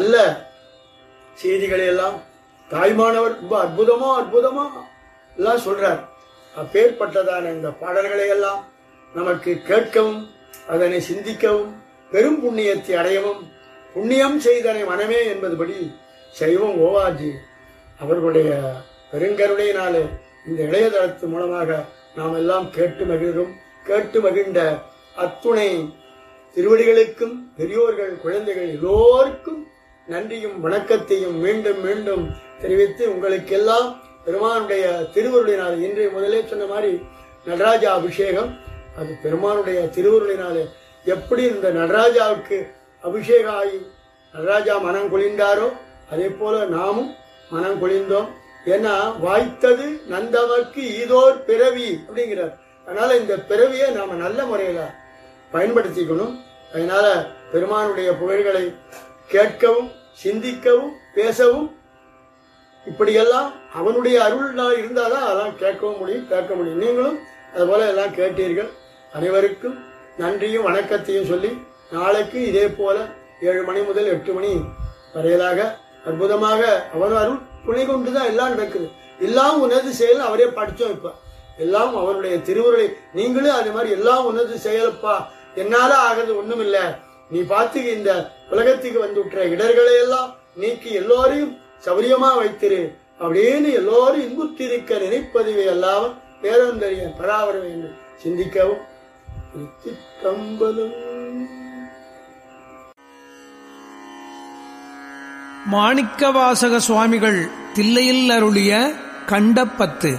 நல்ல செய்திகளை எல்லாம் தாய்மானவர் ரொம்ப அற்புதமா அற்புதமா எல்லாம் சொல்றார் அப்பேற்பட்டதான இந்த பாடல்களை எல்லாம் நமக்கு கேட்கவும் அதனை சிந்திக்கவும் பெரும் புண்ணியத்தை அடையவும் புண்ணியம் செய்தனை மனமே என்பதுபடி சைவம் ஓவாஜி அவர்களுடைய பெருங்கருணையினாலே இந்த இளையதளத்து மூலமாக நாம் எல்லாம் கேட்டு மகிழ்கிறோம் கேட்டு மகிழ்ந்த அத்துணை திருவடிகளுக்கும் பெரியோர்கள் குழந்தைகள் எல்லோருக்கும் நன்றியும் வணக்கத்தையும் மீண்டும் மீண்டும் தெரிவித்து உங்களுக்கெல்லாம் பெருமானுடைய திருவருளினால் இன்றைய முதலே சொன்ன மாதிரி நடராஜா அபிஷேகம் அது பெருமானுடைய திருவருளினாலே எப்படி இந்த நடராஜாவுக்கு அபிஷேகம் ஆகி நடராஜா மனம் குளிர்ந்தாரோ அதே போல நாமும் மனம் குளிர்ந்தோம் ஏன்னா வாய்த்தது நந்தவர்க்கு ஈதோர் பிறவி அப்படிங்கிறார் அதனால இந்த பிறவியை நாம நல்ல முறையில பயன்படுத்திக்கணும் அதனால பெருமானுடைய புகழ்களை கேட்கவும் சிந்திக்கவும் பேசவும் இப்படியெல்லாம் அவனுடைய அருள்னால் இருந்தாதான் அதெல்லாம் கேட்கவும் முடியும் கேட்க முடியும் நீங்களும் அதுபோல எல்லாம் கேட்டீர்கள் அனைவருக்கும் நன்றியும் வணக்கத்தையும் சொல்லி நாளைக்கு இதே போல ஏழு மணி முதல் எட்டு மணி வரையிலாக அற்புதமாக அவன் அருள் துணை கொண்டுதான் எல்லாம் நடக்குது எல்லாம் உனது செயல் அவரே படிச்சோம் இப்ப எல்லாம் அவருடைய திருவுருளை நீங்களும் அது மாதிரி எல்லாம் உனது செயலப்பா என்னால ஆகிறது ஒண்ணும் இல்ல நீ பார்த்து இந்த உலகத்துக்கு வந்துவிட்ட இடர்களை எல்லாம் நீக்கி எல்லோரையும் சௌரியமா வைத்திரு அப்படின்னு எல்லோரும் இன்புற்றிருக்க நினைப்பதுவே அல்லாமல் பேரந்தறிய பராவரம் என்று சிந்திக்கவும் திருச்சிற்றம்பலம் மாணிக்கவாசக சுவாமிகள் தில்லையில் அருளிய கண்டப்பத்து